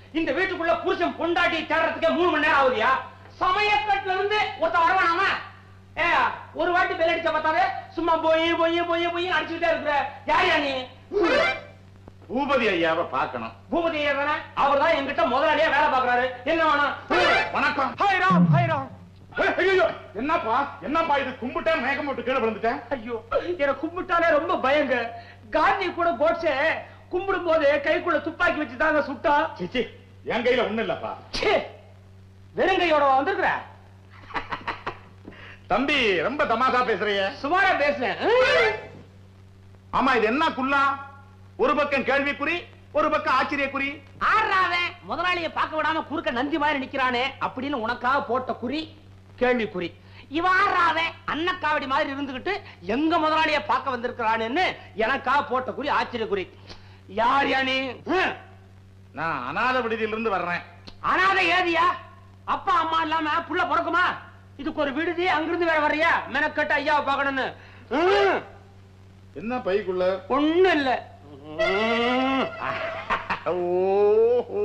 இந்த வீட்டுக்குள்ள புருஷன் பொண்டாட்டி தேடுறதுக்கே மூணு மணி நேரம் ஆகுதியா சமயக்கட்டுல இருந்து ஒருத்த வரவானாமா ஏ ஒரு வாட்டி பெல் அடிச்ச பார்த்தாலே சும்மா போய் போய் போய் போய் அடிச்சுட்டே இருக்கிற யார் நீ பூபதி ஐயாவை பார்க்கணும் பூபதி ஐயா தானே அவர் தான் என்கிட்ட முதலாளியா வேலை பாக்குறாரு என்ன வேணும் வணக்கம் ஹாய் ராம் ஹாய் ராம் ஏய், ஐயையோ, என்னப்பா என்னப்பா இது கும்பிட்டேன் மேகம் போட்டு கீழே விழுந்துட்டேன் ஐயோ என்ன கும்பிட்டாலே ரொம்ப பயங்க காந்தி கூட கோட்ஸே கும்பிடும் போது கைக்குள்ள துப்பாக்கி வச்சு தாங்க சுட்டா சிச்சி என் கையில ஒண்ணு இல்லப்பா ச்சே, வெறுங்கையோட வந்திருக்கிற தம்பி ரொம்ப தமாசா பேசுறிய சுமாரா பேசுறேன் ஆமா இது என்ன குல்லா ஒரு பக்கம் கேள்விக்குறி ஒரு பக்கம் ஆச்சரியக்குறி ஆறாவன் முதலாளிய பார்க்க விடாம குறுக்க நந்தி மாதிரி நிக்கிறானே அப்படின்னு உனக்காக போட்ட குறி கேள்விக்குறி இவ ஆறாவன் அன்னக்காவடி மாதிரி இருந்துகிட்டு எங்க முதலாளிய பார்க்க வந்திருக்கிறானேன்னு எனக்காக போட்ட குறி ஆச்சரியக்குறி யார் யா நீ ஹம். நான் அநாத விடுதியிலிருந்து வர்றேன் அனாதை ஏதியா அப்பா அம்மா இல்லாம புள்ள பிறக்குமா இதுக்கு ஒரு விடுதி அங்கிருந்து வேற வர்றியா மெனக்கட்டு ஐயாவை பார்க்கணும்னு ஹம். என்ன பைக்குள்ள ஒண்ணும் இல்ல ஹம். ஓஹோ.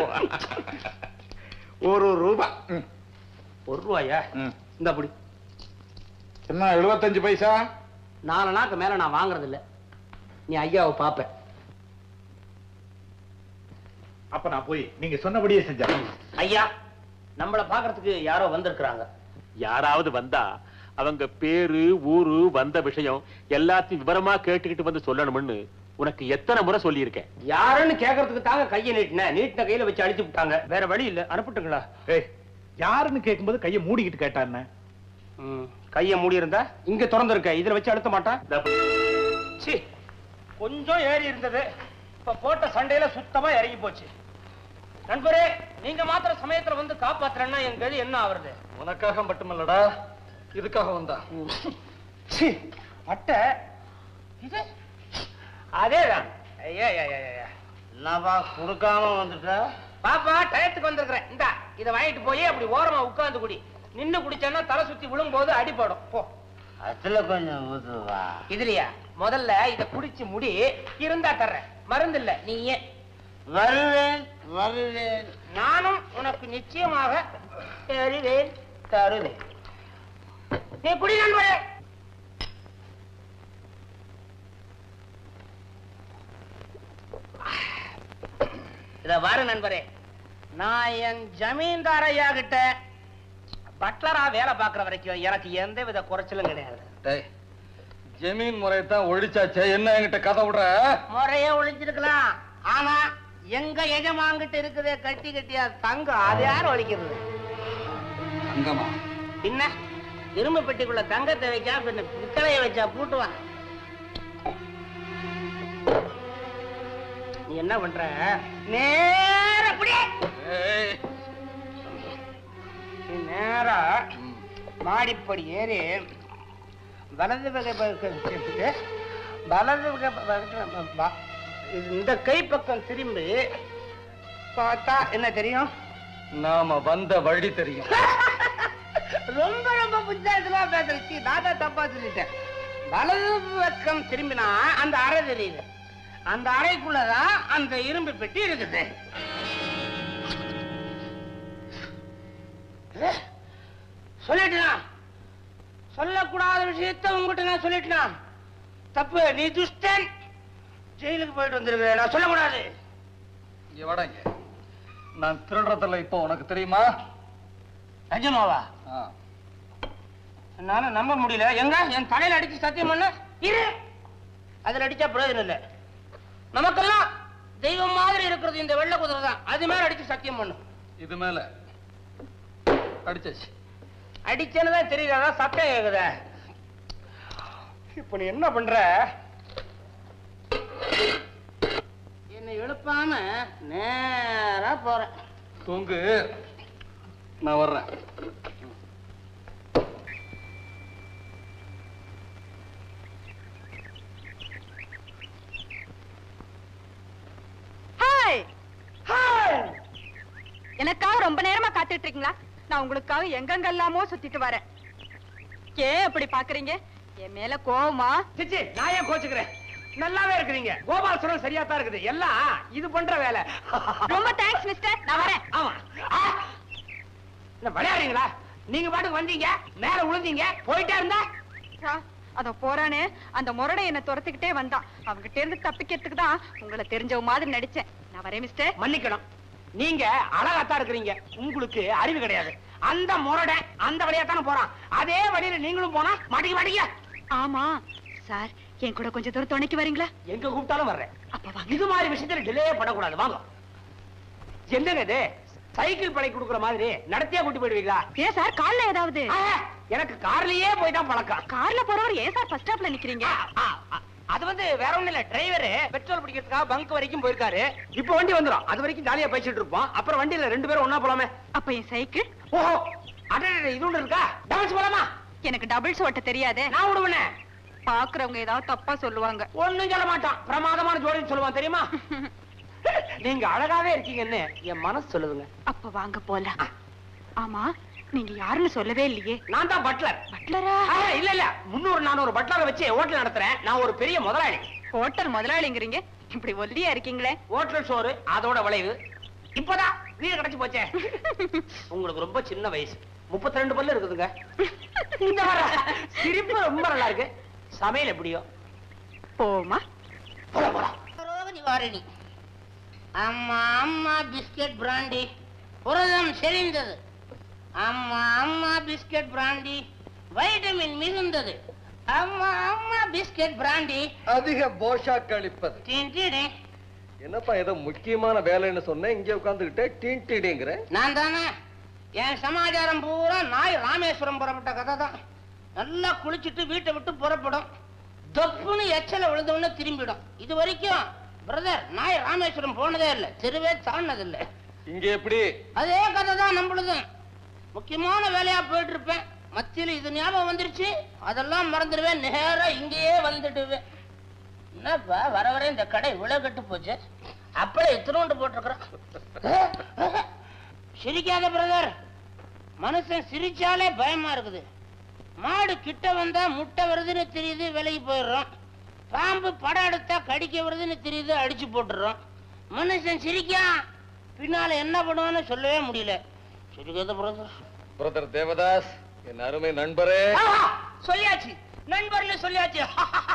ஒரு ரூபா ம், ஒரு ரூபாயா ம். இந்த அப்படி என்ன எழுபத்தஞ்சு பைசா நாலு நாக்கு மேல நான் வாங்குறது இல்ல நீ ஐயாவை பாப்ப அப்ப நான் போய் நீங்க சொன்னபடியே செஞ்சேன் ஐயா நம்மள பாக்குறதுக்கு யாரோ வந்திருக்கிறாங்க யாராவது வந்தா அவங்க பேரு ஊரு வந்த விஷயம் எல்லாத்தையும் விவரமா கேட்டுக்கிட்டு வந்து சொல்லணும்னு உனக்கு எத்தனை முறை சொல்லியிருக்கேன் யாருன்னு கேக்குறதுக்கு தாங்க கையை நீட்டினேன் நீட்டின கையில வச்சு அடிச்சு விட்டாங்க வேற வழி இல்ல அனுப்பிட்டுங்களா ஏய் யாருன்னு கேட்கும்போது கையை மூடிக்கிட்டு கேட்டா என்ன ம், கைய மூடி இருந்தா இங்க திறந்து இருக்க இதுல வச்சு அழுத்த மாட்டான் சீ கொஞ்சம் ஏறி இருந்தது இப்ப போட்ட சண்டையில சுத்தமா இறங்கி போச்சு நண்பரே நீங்க மாத்திர சமயத்துல வந்து காப்பாத்துறேன்னா என் கதி என்ன ஆவறது உனக்காக மட்டுமல்லடா இதுக்காக வந்தா சீ அட்டை இது அதேதான் ஐயா ஐயா ஐயா, ஐயா என்னப்பா கொடுக்காம வந்துட்ட பாப்பா டயத்துக்கு வந்திருக்கிறேன் இந்தா இத வாங்கிட்டு போய் அப்படி ஓரமா உட்கார்ந்து குடி நின்னு குடிச்சேன்னா தலை சுத்தி விழும்போது அடிபடும் போ அதுல கொஞ்சம் ஊதுவா இதுலயா முதல்ல இத குடிச்சு முடி இருந்தா தர்றேன் மருந்து இல்ல நீ ஏன் வருவேன் வருவேன் நானும் உனக்கு நிச்சயமாக தருவேன் தருவேன் நீ குடி நண்பரே இத பாரு நண்பரே நான் என் ஜமீன்தார் ஐயா கிட்ட பட்லரா வேலை பார்க்கிற வரைக்கும் எனக்கு எந்த வித குறைச்சலும் கிடையாது டேய் ஜமீன் முறையை தான் ஒழிச்சாச்சே என்ன என்கிட்ட கதை விடுற முறைய ஒழிச்சிருக்கலாம் ஆனா எங்க எஜமாங்கிட்ட இருக்குதே கட்டி கட்டியா தங்கம் அது யார் ஒழிக்கிறது அங்கம்மா பின்ன இரும்பு பெட்டிக்குள்ள தங்கத்தை வைக்கா பின்ன பித்தளைய வச்சா பூட்டுவான் நீ என்ன பண்ற நேர அப்படியே ஏய் நீ நேரா மாடிப்படி ஏறி வலது வகை பக்கத்துக்கு வலது வகை பக்கத்துல வ- இது இந்த கை பக்கம் திரும்பி பார்த்தா என்ன தெரியும் நாம வந்த வழி தெரியும் ரொம்ப ரொம்ப புத்தாசமா பேசுறச்சு நான் தான் தப்பா சொல்லிட்டேன் வலது பக்கம் திரும்பினா அந்த அறை தெரியுது அந்த அறைக்குள்ளதான் அந்த இரும்பு பெட்டி இருக்குது ஏ, சொல்லிட்டேனா சொல்லக்கூடாத விஷயத்த உங்ககிட்ட நான் சொல்லிட்டேனா தப்பு நீ துஷ்டன் ஜெயிலுக்கு போயிட்டு வந்திருக்க நான் சொல்லக்கூடாது இங்க வடங்க நான் திருடுறதில்ல இப்போ உனக்கு தெரியுமா நிஜமாவா ஆ. என்னால நம்ப முடியல எங்க என் தலையில அடிச்சு சத்தியம் பண்ண இரு அதுல அடிச்சா பிரயோஜனம் இல்ல நமக்கெல்லாம் தெய்வம் மாதிரி இருக்கிறது இந்த வெள்ளை குதிரை தான் அது மேல அடிச்சு சத்தியம் பண்ணு இது மேல அடிச்சாச்சு அடிச்சேன்னு தான் தெரியல அதான் சத்தம் கேக்குத இப்ப நீ என்ன பண்ற என்னை எழுப்பாம நேரா போறேன் தூங்கு நான் வர்றேன் ஹாய் எனக்காக ரொம்ப நேரமா காத்துட்டு இருக்கீங்களா நான் உங்களுக்காக எங்கெங்கெல்லாமோ சுத்திட்டு வரேன் ஏன் அப்படி பாக்குறீங்க என் மேல கோவமா சிச்சி நான் ஏன் கோச்சுக்கிறேன் நல்லாவே இருக்கிறீங்க கோபாலசுரம் சரியா தான் இருக்குது எல்லாம் இது பண்ற வேலை ரொம்ப தேங்க்ஸ் மிஸ்டர் நான் வரேன் ஆமா ஆ! என்ன விளையாடுறீங்களா நீங்க பாட்டுக்கு வந்தீங்க மேல விழுந்தீங்க போயிட்டே இருந்தா சார், அதோ போறானே அந்த முரடை என்ன துரத்துக்கிட்டே வந்தான் அவங்கிட்ட இருந்து தப்பிக்கிறதுக்கு தான் உங்களை தெரிஞ்சவ மாதிரி நடிச்சேன் நான் வரேன் மிஸ்டர் மன்னிக்கணும் நீங்க அழகாத்தான் இருக்கிறீங்க உங்களுக்கு அறிவு கிடையாது அந்த முரட அந்த வழியா தானே போறான் அதே வழியில நீங்களும் போனா மாட்டிக்க மாட்டீங்க ஆமா சார் என் கூட கொஞ்சம் தூரம் துணைக்கு வரீங்களா எங்க கூப்பிட்டாலும் வர்றேன் அப்ப வாங்க இது மாதிரி விஷயத்துல டிலே பண்ணக்கூடாது வாங்க என்னங்க இது சைக்கிள் பழை கொடுக்குற மாதிரி நடத்தியா கூட்டி போயிடுவீங்களா ஏன் சார் கால்ல ஏதாவது ஆ, எனக்கு கார்லயே போய் தான் பழக்கம் கார்ல போறவர் ஏன் சார் ஃபர்ஸ்ட் ஸ்டாப்ல நிக்கிறீங்க ஆ, ஆ, அது வந்து வேற ஒண்ணும் இல்ல டிரைவர் பெட்ரோல் பிடிக்கிறதுக்காக பங்க் வரைக்கும் போயிருக்காரு இப்போ வண்டி வந்துரும் அது வரைக்கும் ஜாலியா பேசிட்டு இருப்போம் அப்புறம் வண்டியில ரெண்டு பேரும் ஒண்ணா போலாமே அப்ப என் சைக்கிள் ஓஹோ அடடே இது ஒண்ணு இருக்கா டான்ஸ் போலாமா எனக்கு டபுள்ஸ் ஓட்ட தெரியாதே நான் விடுவேனே பாக்குறவங்க ஏதாவது தப்பா சொல்லுவாங்க ஒண்ணும் சொல்ல மாட்டான் பிரமாதமான ஜோடின்னு சொல்லுவான் தெரியுமா நீங்க அழகாவே இருக்கீங்கன்னு என் மனசு சொல்லுதுங்க அப்ப வாங்க போலாம் ஆமா நீங்க யாருன்னு சொல்லவே இல்லையே நான் தான் பட்லர் பட்லரா இல்ல இல்ல முன்னூறு நானூறு பட்லரை வச்சு ஹோட்டல் நடத்துறேன் நான் ஒரு பெரிய முதலாளி ஹோட்டல் முதலாளிங்கிறீங்க இப்படி ஒல்லியா இருக்கீங்களே ஹோட்டல் சோறு அதோட விளைவு இப்பதான் வீடு கிடைச்சு போச்சே உங்களுக்கு ரொம்ப சின்ன வயசு 32 ரெண்டு பல்லு இருக்குதுங்க இந்த வர சிரிப்பு ரொம்ப நல்லா இருக்கு சமையல் எப்படியோ போமா போலாம் போலாம் ரோக நிவாரணி அம்மா அம்மா பிஸ்கெட் பிராண்டி புரதம் செறிந்தது அம்மா அம்மா பிஸ்கெட் பிராண்டி வைட்டமின் மிகுந்தது அம்மா அம்மா பிஸ்கெட் பிராண்டி அதிக போஷா கழிப்பது டின்டிடி. என்னப்பா ஏதோ முக்கியமான வேலைன்னு சொன்னேன் இங்க உட்காந்துக்கிட்டே டீன்டிடிங்கிற நான் தானே என் சமாச்சாரம் பூரா நாய் ராமேஸ்வரம் புறப்பட்ட கதை தான் நல்லா குளிச்சுட்டு வீட்டை விட்டு புறப்படும் தொப்புன்னு எச்சல விழுந்தவொடனே திரும்பிடும் இது வரைக்கும் பிரதர் நாய் ராமேஸ்வரம் போனதே இல்லை தெருவே தாண்டது இல்லை இங்க எப்படி அதே கதை தான் நம்மளுதும் முக்கியமான வேலையா போயிட்டு இருப்பேன் மத்தியில இது ஞாபகம் வந்துருச்சு அதெல்லாம் மறந்துடுவேன் நேரா இங்கேயே வந்துடுவேன் என்னப்பா வர வர இந்த கடை இவ்வளவு கெட்டு போச்சு அப்படியே இத்தினோண்டு போட்டிருக்கிறோம் சிரிக்காத பிரதர் மனுஷன் சிரிச்சாலே பயமா இருக்குது மாடு கிட்ட வந்தா முட்டை வருதுன்னு தெரியுது விலகி போயிடுறோம் பாம்பு படம் எடுத்தா கடிக்க வருதுன்னு தெரியுது அடிச்சு போட்டுறோம் மனுஷன் சிரிக்கா பின்னால என்ன பண்ணுவான்னு சொல்லவே முடியல சிரிக்காத பிரதர் பிரதர் தேவதாஸ் என் அருமை நண்பரே ஆஹா, சொல்லியாச்சு நண்பர்ல சொல்லியாச்சு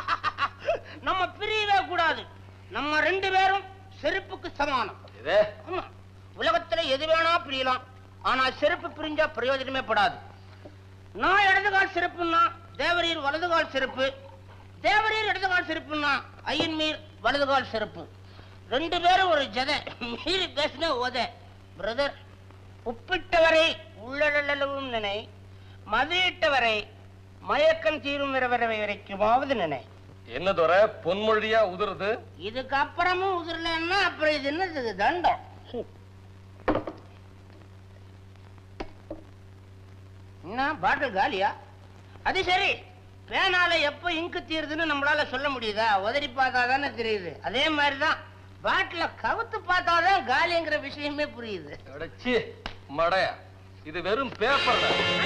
நம்ம பிரியவே கூடாது நம்ம ரெண்டு பேரும் செருப்புக்கு சமானம் இதே ஆமா உலகத்துல எது வேணா பிரியலாம் ஆனா செருப்பு பிரிஞ்சா பிரயோஜனமே படாது நான் இடது கால் செருப்புன்னா தேவரீர் வலது கால் செருப்பு தேவரீர் இடது கால் செருப்புன்னா ஐயன் மீர் வலது கால் செருப்பு ரெண்டு பேரும் ஒரு ஜதை மீறி பேசின ஓத பிரதர் உப்பிட்டவரை உள்ளளவும் நினை மதியிட்டவரை மயக்கம் தீரும் வரவரை வரைக்குமாவது நினை என்ன துற பொன்மொழியா உதிருது இதுக்கு அப்புறமும் உதிரலன்னா அப்புறம் இது என்னது தண்டம் என்ன பாட்டில் காலியா அது சரி பேனால எப்ப இங்கு தீருதுன்னு நம்மளால சொல்ல முடியுதா உதறி பார்த்தா தானே தெரியுது அதே மாதிரிதான் பாட்டில கவுத்து பார்த்தாதான் காலிங்கிற விஷயமே புரியுது அடச்சி மடையா இது வெறும் பேப்பர்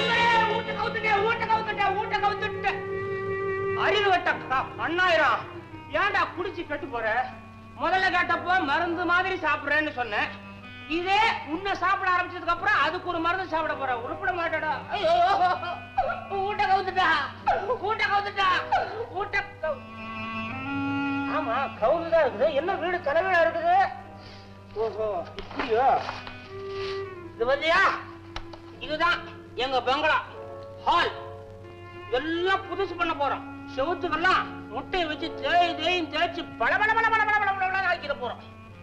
அறிவு கட்ட அண்ணாயிரம் ஏன்டா குடிச்சு கெட்டு போற முதல்ல கேட்டப்போ மருந்து மாதிரி சாப்பிடுறேன்னு சொன்னேன் இதே உன்னை சாப்பிட ஆரம்பிச்சதுக்கு அப்புறம் அதுக்கு ஒரு மருந்து சாப்பிட போற உருப்பிட மாட்டடா ஐயோ ஊட்ட கவுத்துட்டா ஊட்ட கவுத்துட்டா ஊட்ட கவு- ஆமா கவுந்துதான் இருக்குது என்ன வீடு தலைவீடா இருக்குது ஓஹோ இப்படியா இது பத்தியா இதுதான் எங்க பெங்களா ஹால் எல்லாம் புதுசு பண்ண போறோம் செவுத்துக்கெல்லாம் முட்டையை வச்சு தேய் தேயும் தேய்ச்சு பல பல பல பல பல பல பல ஆக்கிட போறோம்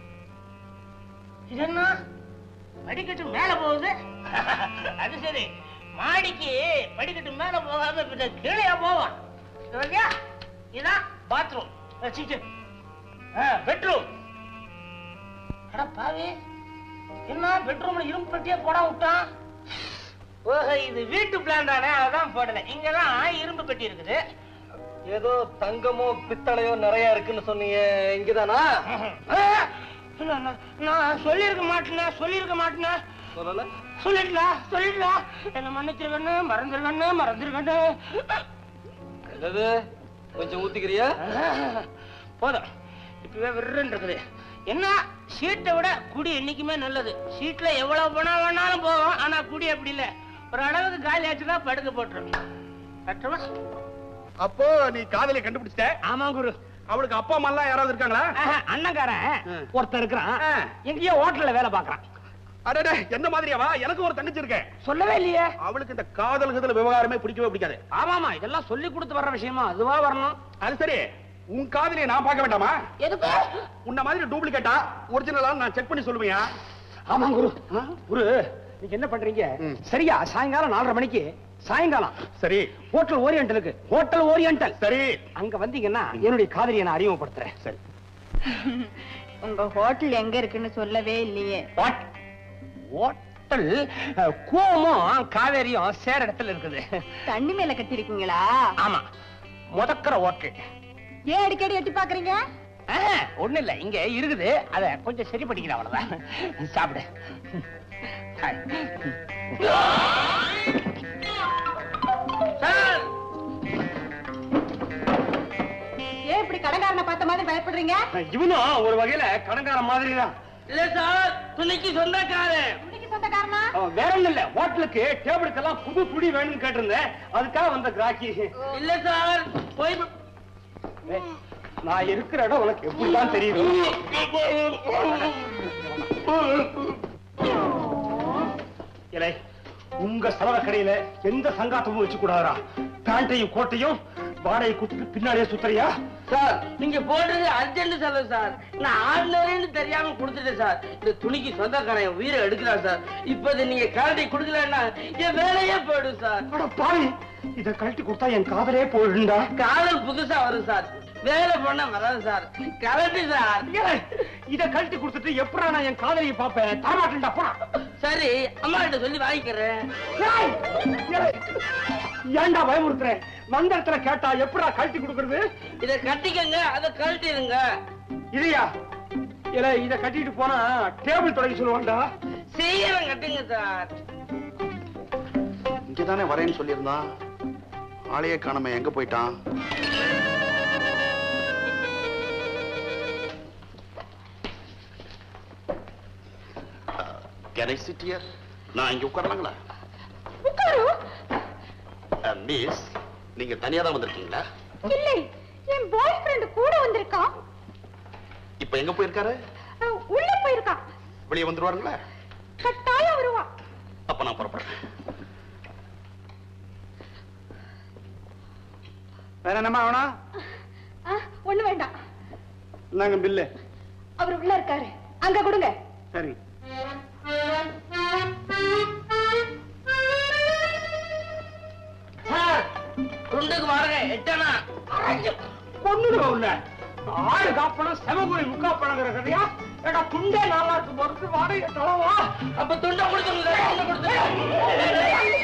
இது என்ன படிக்கட்டு மேல போகுது அது சரி மாடிக்கு படிக்கட்டு மேல போகாம பின்ன கீழே போவான் சரியா இதான் பாத்ரூம் பெட்ரூம் அட பாவி என்ன பெட்ரூம்ல இரும்பு பெட்டியே போட விட்டான் ஓஹோ இது வீட்டு பிளான் தானே அதான் போடல இங்கதான் இரும்பு பெட்டி இருக்குது ஏதோ தங்கமோ பித்தளையோ நிறைய இருக்குன்னு சொன்னீங்க இங்கதானா நான் நான்- நான் சொல்லியிருக்க மாட்டேனா சொல்லியிருக்க மாட்டேனா சொல்லல சொல்லிடலாம் சொல்லிடலாம் என்ன மன்னிச்சிருக்கண்ணு மறந்துருக்கண்ணு மறந்துருக்கண்ணு என்னது கொஞ்சம் ஊத்திக்கிறியா போதும் இப்பவே விருன்னு இருக்குது என்ன சீட்டை விட குடி என்னைக்குமே நல்லது சீட்ல எவ்வளவு பணம் வேணாலும் போகும் ஆனா குடி அப்படி இல்ல ஒரு அளவுக்கு காலி ஆச்சுன்னா படுக்க போட்டுரும் கட்டுமா அப்போ நீ காதலை கண்டுபிடிச்சிட்ட ஆமா குரு அவளுக்கு அப்பா அம்மா எல்லாம் யாராவது இருக்காங்களா ஆஹா, அண்ணன்காரன் ம். ஒருத்தன் இருக்கிறான் ஆ. எங்கேயோ ஹோட்டல்ல வேலை பாக்குறான் அடடே எந்த மாதிரியாவா எனக்கு ஒரு தங்கச்சி இருக்கேன் சொல்லவே இல்லையே அவளுக்கு இந்த காதல் கதல் விவகாரமே பிடிக்கவே பிடிக்காது ஆமாமா இதெல்லாம் சொல்லி கொடுத்து வர்ற விஷயமா அதுவா வரணும் அது சரி உன் காதலியை நான் பார்க்க வேண்டாமா எதுக்கு உன்ன மாதிரி டூப்ளிகேட்டா ஒரிஜினலா நான் செக் பண்ணி சொல்லுவியா ஆமா குரு குரு நீங்க என்ன பண்றீங்க ம். சரியா சாயங்காலம் நாலரை மணிக்கு சாயங்காலம் சரி ஹோட்டல் ஓரியண்டலுக்கு ஹோட்டல் ஓரியண்டல் சரி அங்க வந்தீங்கன்னா என்னுடைய காதலியை நான் அறிமுகப்படுத்துறேன் சரி உங்க ஹோட்டல் எங்க இருக்குன்னு சொல்லவே இல்லையே வாட் ஹோட்டல் அஹ், கூவமும் காவேரியும் சேர இடத்துல இருக்குது தண்ணி மேல கட்டிருக்கீங்களா ஆமா முதக்கிற ஹோட்டல் ஏன் அடிக்கடி எட்டி பாக்குறீங்க ஒண்ணு இல்ல இங்க இருக்குது அத கொஞ்சம் சரி பண்ணிக்கிறேன் அவ்வளவுதான் சாப்பிடு ஹாய். சார் ஏன் இப்படி கடைக்காரனை பார்த்த மாதிரி பயப்படுறீங்க இவனும் ஒரு வகையில கடங்கார மாதிரி தான் இல்ல சார் துணிக்கு சொந்தக்காரன் இன்னைக்கு சொந்தக்காரனா அவன் வேற ஒண்ணும் இல்ல ஹோட்டலுக்கு டேபிளுக்கெல்லாம் புது துணி வேணும்னு கேட்டிருந்தேன் அதுக்காக வந்த கிராக்கி இல்ல சார் போய் ஏய், நான் இருக்கிற இடம் உனக்கு எப்படிதான் தெரியும் இலை உங்க செலவு கடையில எந்த சங்காத்தமும் வச்சு கூடாதா பேண்டையும் கோட்டையும் வாடகை கொடுத்துட்டு பின்னாடியே சுத்தறியா சார் நீங்க போடுறது அர்ஜென்ட் செலவு சார் நான் ஆர்டினரின்னு தெரியாம கொடுத்துட்டேன் சார் இந்த துணிக்கு சொந்தக்காரன் என் உயிரை எடுக்கிறான் சார் இப்ப இதை நீங்க கரண்டி கொடுக்கலன்னா என் வேலையே போயிடும் சார் அட பாவி இத கழட்டி கொடுத்தா என் காதலே போயிடுண்டா காதல் புதுசா வரும் சார் வேலை பண்ண வராது சார் கரண்டி சார் ஏலே, இத கழட்டி கொடுத்துட்டு எப்படா நான் என் காதலியை பாப்பேன் தரமாட்டேன்டா போடா சரி அம்மா கிட்ட சொல்லி வாங்கிக்கிறேன் ஏய், ஏலே, ஏன்டா பயமுறுத்துறேன் வந்த இடத்துல கேட்டா எப்படா கழட்டி கொடுக்கறது இத கட்டிக்கங்க அதை கழட்டிடுங்க இதையா இல்ல இத கட்டிட்டு போனா டேபிள் தொடங்கி சொல்லுவான்டா சீக்கிரம் கட்டுங்க சார் இங்கதானே வரேன்னு சொல்லியிருந்தான் ஆளையே காணாம எங்க போயிட்டான் கேன் ஐ சிட் ஹியர் நான் இங்க உட்காரலாங்களா உட்காரு மிஸ் நீங்க தனியா தான் வந்திருக்கீங்களா இல்லை என் பாய் ஃப்ரெண்ட் கூட வந்திருக்கான் இப்ப எங்க போயிருக்காரு அஹ், உள்ள போயிருக்கான் வெளியே வந்துருவாருங்களா கட்டாயம் வருவான் அப்ப நான் புறப்படுறேன் வேற என்னமா வேணா அஹ், ஒண்ணு வேண்டாம் நாங்க பில்லு அவர் உள்ள இருக்காரு அங்க கொடுங்க சரி சார் துண்டுக்கு வாருங்க எட்டனா பொண்ணுங்க உள்ள ஆடு காப்பணம் செமகுழி முக்கா பழங்கிற கதையா ஏடா துண்டே நல்லா இருக்கு பொறுத்து வாடகை தளவா அப்ப துண்டை கொடுத்துருங்க துண்டை கொடுத்துருங்க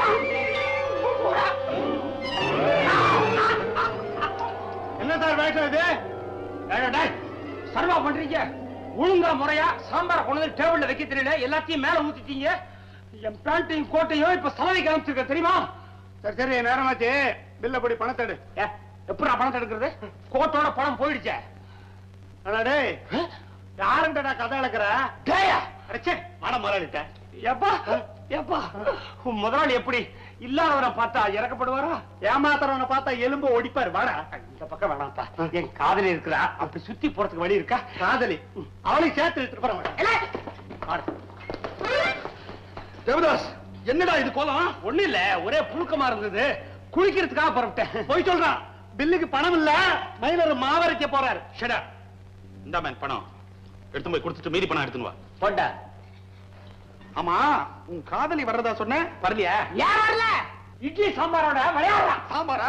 என்ன சார் வேஷம் இது ஏடா டேய், சர்வா பண்றீங்க ஒழுங்கா முறையா சாம்பார கொண்டு வந்து டேபிள்ல வைக்க தெரியல எல்லாத்தையும் மேல ஊத்திட்டீங்க என் பேண்டையும் கோட்டையும் இப்ப சலவைக்கு அனுப்பிச்சிருக்க தெரியுமா சரி சரி நேரமாச்சு பில்ல படி பணத்தை எடு ஏ, எப்படிடா பணத்தை எடுக்கிறது கோட்டோட பணம் போயிடுச்சே அடா டேய் யாருண்டடா கதை அளக்குற டேயா அடச்சே மாட முதலாளிட்ட எப்பா எப்பா உன் முதலாளி எப்படி இல்லாதவனை பார்த்தா இறக்கப்படுவாரா ஏமாத்துறவனை பார்த்தா எலும்பு ஒடிப்பாரு வாடா இந்த பக்கம் வேணாம்ப்பா என் காதலி இருக்கிறா அப்படி சுத்தி போறதுக்கு வழி இருக்கா காதலி அவளையும் சேர்த்து எடுத்துட்டு போற மாட்டேன் தேவதாஸ் என்னடா இது கோலம் ஒண்ணு இல்ல ஒரே புழுக்கமா இருந்தது குளிக்கிறதுக்காக புறப்பட்டேன் போய் சொல்றான் பில்லுக்கு பணம் இல்ல மயிலர் மாவரைக்க போறாரு ஷடா இந்த மேன் பணம் எடுத்து போய் கொடுத்துட்டு மீதி பணம் எடுத்துன்னு வா போட்டா ஆமா உன் காதலி வர்றதா சொன்ன வரலையா ஏன் வரல இட்லி சாம்பாரோட விளையாடுறான் சாம்பாரா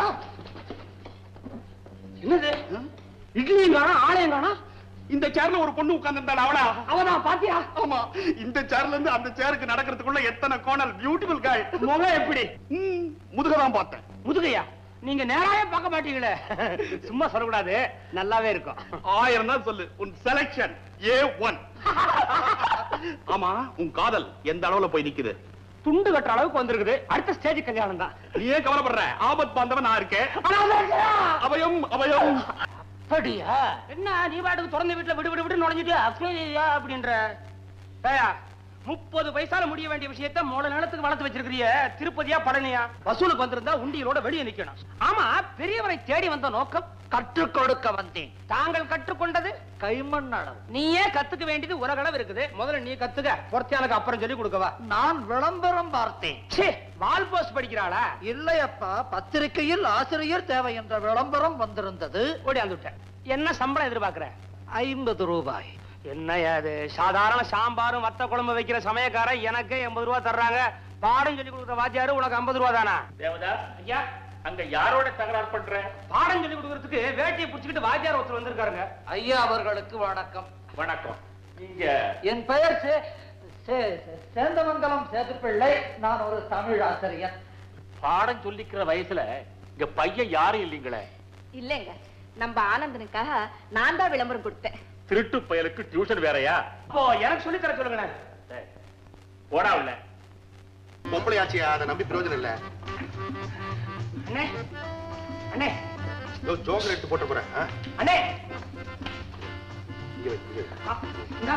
என்னது இட்லியும் காணும் ஆலயம் காணும் இந்த சேர்ல ஒரு பொண்ணு உட்கார்ந்திருந்தாள் அவளா அவதான் பாத்தியா ஆமா இந்த சேர்ல இருந்து அந்த சேருக்கு நடக்கிறதுக்குள்ள எத்தனை கோணல் பியூட்டிஃபுல் காய் முகம் எப்படி முதுகதான் பார்த்தேன் முதுகையா நீங்க நேராவே பார்க்க மாட்டீங்களே சும்மா சொல்லக்கூடாது நல்லாவே இருக்கும் ஆயிரம் தான் சொல்லு உன் செலக்ஷன் ஏ ஒன் ஆமா உன் காதல் எந்த அளவுல போய் நிக்குது துண்டு கட்டுற அளவுக்கு வந்திருக்குது அடுத்த ஸ்டேஜ் கல்யாணம் தான் நீ ஏன் கவலைப்படுற ஆபத் பாந்தவன் நான் இருக்கேன் அபயம் அபயம் அப்படியா என்ன நீ பாட்டுக்கு திறந்த வீட்டுல விடு விடு விடு நுழைஞ்சிட்டு அப்படியா அப்படின்ற ஏயா முப்பது பைசால முடிய வேண்டிய விஷயத்த மூல நிலத்துக்கு வளர்த்து வச்சிருக்கிறிய திருப்பதியா பழனியா வசூலுக்கு வந்திருந்தா உண்டியலோட வெளியே நிக்கணும் ஆமா பெரியவரை தேடி வந்த நோக்கம் கற்றுக் கொடுக்க வந்தேன் தாங்கள் கற்றுக்கொண்டது கைமண் அளவு நீயே கத்துக்க வேண்டியது உலகளவு இருக்குது முதல்ல நீ கத்துக்க பொறுத்தியானுக்கு அப்புறம் சொல்லி கொடுக்கவா நான் விளம்பரம் பார்த்தேன் ச்சே வால் போஸ்ட் படிக்கிறாளா இல்லையப்பா பத்திரிகையில் ஆசிரியர் தேவை என்ற விளம்பரம் வந்திருந்தது ஓடியாந்துட்டேன் என்ன சம்பளம் எதிர்பார்க்கிற ஐம்பது ரூபாய் என்ன அது சாதாரண சாம்பாரும் வத்த குழம்பு வைக்கிற சமயக்காரன் எனக்கு எண்பது ரூபா தர்றாங்க பாடம் சொல்லி கொடுக்குற வாத்தியாரு உனக்கு ஐம்பது ரூபா தானா தேவதாஸ் ஐயா அங்க யாரோட தகராறு பண்ற பாடம் சொல்லி கொடுக்கறதுக்கு வேட்டியை புடிச்சுக்கிட்டு வாத்தியார் ஒருத்தர் வந்திருக்காருங்க ஐயா அவர்களுக்கு வணக்கம் வணக்கம் நீங்க என் பெயர் சே- சே- சே- சேந்தமங்கலம் சேதுப்பிள்ளை நான் ஒரு தமிழ் ஆசிரியர் பாடம் சொல்லிக்கிற வயசுல இங்க பையன் யாரும் இல்லீங்களே இல்லைங்க நம்ம ஆனந்தனுக்காக நான் தான் விளம்பரம் கொடுத்தேன் திருட்டு பயலுக்கு டியூஷன் வேறயா அப்போ எனக்கு சொல்லி தர சொல்லுங்களேன் டேய், போடா உள்ள பொம்பளையாச்சியா அதை நம்பி பிரயோஜனம் இல்ல அண்ணே அண்ணே ஜோக்கர் எடுத்து போட்டு போறேன் ஆ? அண்ணே இங்க வை, இங்க வை. ஆ, இந்தா.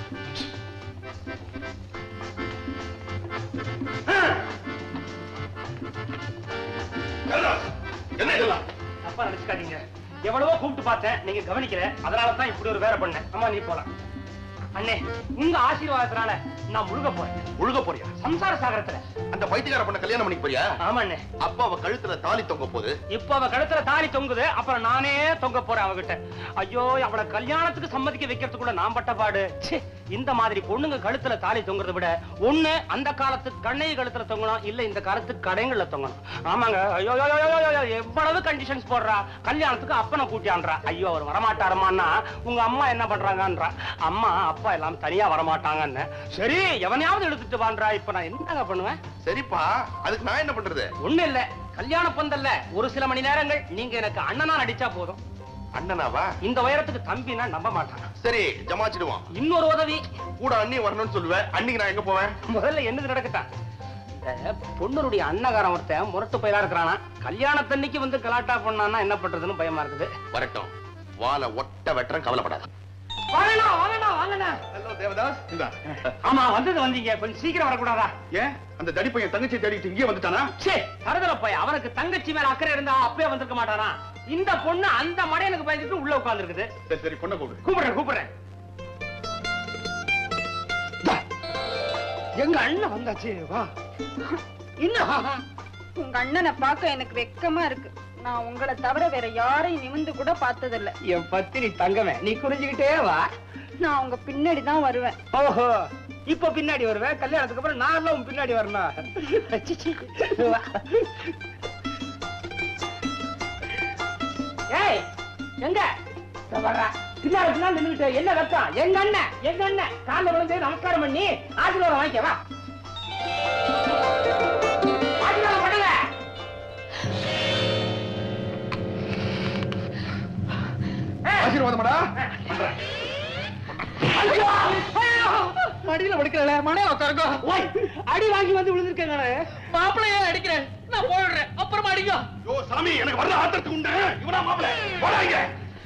ஆ, என்ன இதெல்லாம் தப்பா நினைச்சுக்காதீங்க எவ்வளவோ கூப்பிட்டு பார்த்தேன் நீங்க கவனிக்கல அதனால தான் இப்படி ஒரு வேலை பண்ணேன் அம்மா நீ போலாம் அண்ணே உங்க ஆசீர்வாதத்தினால நான் முழுக போறேன் முழுக போறியா சம்சார சாகரத்துல அந்த பைத்தியக்கார பொண்ண கல்யாணம் பண்ணிக்க போறியா ஆமா அண்ணே அப்பா அவ கழுத்துல தாலி தொங்க போகுது இப்ப அவ கழுத்துல தாலி தொங்குது அப்புறம் நானே தொங்க போறேன் அவகிட்ட ஐயோ அவளை கல்யாணத்துக்கு சம்மதிக்க வைக்கிறதுக்குள்ள நான் பட்ட பாடு ச்சே, இந்த மாதிரி பொண்ணுங்க கழுத்துல தாலி தொங்குறதை விட ஒண்ணு அந்த காலத்து கண்ணை கழுத்துல தொங்கணும் இல்ல இந்த காலத்து கடைங்கள்ல தொங்கணும் ஆமாங்க ஐயோ ஐயோ, ஐயோ, ஐயோ, ஐயோ, எவ்வளவு கண்டிஷன்ஸ் போடுறா கல்யாணத்துக்கு அப்பனை கூட்டியான்றா ஐயோ அவர் வரமாட்டாரம்மான்னா உங்க அம்மா என்ன பண்றாங்கன்றா அம்மா அப்பா எல்லாம் தனியா வரமாட்டாங்கன்னு சரி எவனையாவது எடுத்துட்டு வான்றா இப்ப நான் என்னங்க பண்ணுவேன் சரிப்பா அதுக்கு நான் என்ன பண்றது ஒண்ணு இல்ல கல்யாண பந்தல்ல ஒரு சில மணி நேரங்கள் நீங்க எனக்கு அண்ணனா நடிச்சா போதும் அண்ணனாவா இந்த உயரத்துக்கு தம்பினா நம்ப மாட்டான் சரி ஜமாச்சிடுவான் இன்னொரு உதவி கூட அண்ணி வரணும்னு சொல்லுவேன் அன்னைக்கு நான் எங்க போவேன் முதல்ல என்னது நடக்கட்டான் இந்த பொண்ணுடைய அன்னகாரம் ஒருத்தன் முரட்டு பயிரா இருக்கிறானா கல்யாணத்தன்னைக்கு வந்து கலாட்டா பண்ணான்னா என்ன பண்றதுன்னு பயமா இருக்குது வரட்டும் வாழை ஒட்ட வெட்டுறேன் கவலைப்படாத வாங்கண்ணா வாங்கண்ணா வாங்கண்ணா ஹலோ தேவதாஸ் இந்தா ஆமா வந்தது வந்தீங்க கொஞ்சம் சீக்கிரம் வரக்கூடாதா ஏன் அந்த தடி பையன் தங்கச்சி தேடிட்டு இங்கே வந்துட்டானா சே தரதல போய் அவனுக்கு தங்கச்சி மேல அக்கறை இருந்தா அப்பவே வந்திருக்க மாட்டானா இந்த பொண்ணு அந்த மடையனுக்கு பயந்துட்டு உள்ள உட்கார்ந்து இருக்குது சரி சரி பொண்ணை கூப்பிடு கூப்பிடுறேன் கூப்பிடுறேன் தா. எங்க அண்ணன் வந்தாச்சு வா இன்னும் உங்க அண்ணனை பார்க்க எனக்கு வெக்கமா இருக்கு நான் உங்களை தவிர வேற யாரையும் நிமிந்து கூட பார்த்ததில்ல என் பத்தினி தங்கமே நீ குறிஞ்சுக்கிட்டே வா நான் உங்க பின்னாடி தான் வருவேன் ஓஹோ இப்ப பின்னாடி வருவேன் கல்யாணத்துக்கு அப்புறம் நான் எல்லாம் உன் பின்னாடி வரணும் சிச்சி. வா. ஏய் எங்க இதோ வர்றா. பின்னாடி பின்னாடி நின்னுகிட்டு என்ன வெக்கம் எங்க அண்ணன் எங்க அண்ணன் காலைல விழுந்து நமஸ்காரம் பண்ணி ஆசீர்வாதம் வாங்கிக்க வா ஆசீர்வாதம் பண்ணுங்க ஏய், ஆசீர்வாதமாடா ஐயோ, ஐயோ. மடியில படுக்கல மனைய உட்காருங்க ஓய், அடி வாங்கி வந்து விழுந்திருக்கேன் மாப்பிளையே அடிக்கிறேன் நான் போயிடுறேன் அப்புறமா அடிங்க யோ சாமி எனக்கு வர்ற ஆத்திரத்துக்கு உண்டு இவனா மாப்பிள போடாங்க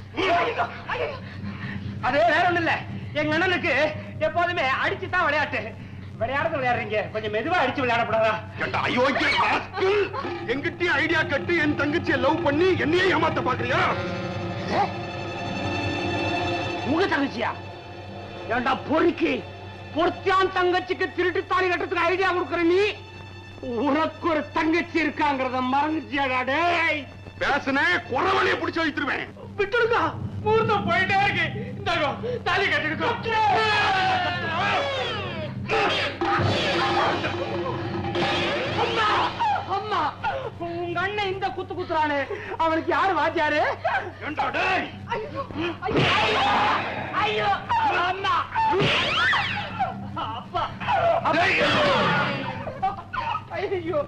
அது வேற ஒண்ணு இல்ல எங்க அண்ணனுக்கு எப்போதுமே அடிச்சு தான் விளையாட்டு விளையாடுறது விளையாடுறீங்க கொஞ்சம் மெதுவா அடிச்சு விளையாடப்படாதா ஏண்டா அயோக்கிய ராஸ்கல் எங்கிட்டயும் ஐடியா கட்டு என் தங்கச்சியை லவ் பண்ணி என்னையே ஏமாத்த பாக்குறியா உங்க தங்கச்சியா ஏண்டா பொறுக்கி பொறுத்தியான் தங்கச்சிக்கு திருட்டு தாலி கட்டுறதுக்கு ஐடியா கொடுக்குற நீ உனக்கு ஒரு தங்கச்சி இருக்காங்கிறத மறந்துச்சியாடா டேய் பேசுனே குறவழிய புடிச்சு வைத்துருவேன் விட்டுடுங்க முகூர்த்தம் போயிட்டே இருக்கு இந்தாங்க தாலி கட்டிடுங்க அம்மா அம்மா உங்க அண்ணன் இந்த குத்து குத்துறானே அவனுக்கு யாரு வாத்தியாரு ஏண்டா டேய் ஐயோ ஐயோ ஐயோ அம்மா அப்பா டேய், ஐயோ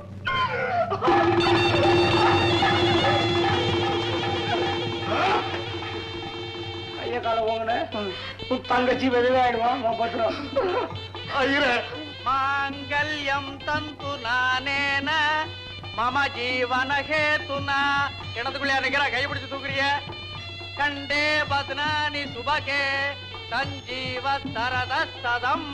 கைய கால ஓங்கன உன் தங்கச்சி வெதுவாயிடுவான் பட்டுரும் ஐயரே மாங்கல்யம் தந்து நானேன மம ஜீவன ஹேதுனா இடத்துக்குள்ளே நிக்கிற கை பிடிச்சு தூக்குறிய கண்டே பத்னானி சுபகே சஞ்சீவ சரத சதம்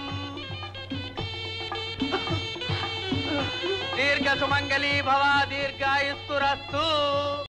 தீர்க்க சுமங்கலி பவா தீர்காயுஸ்துரஸ்து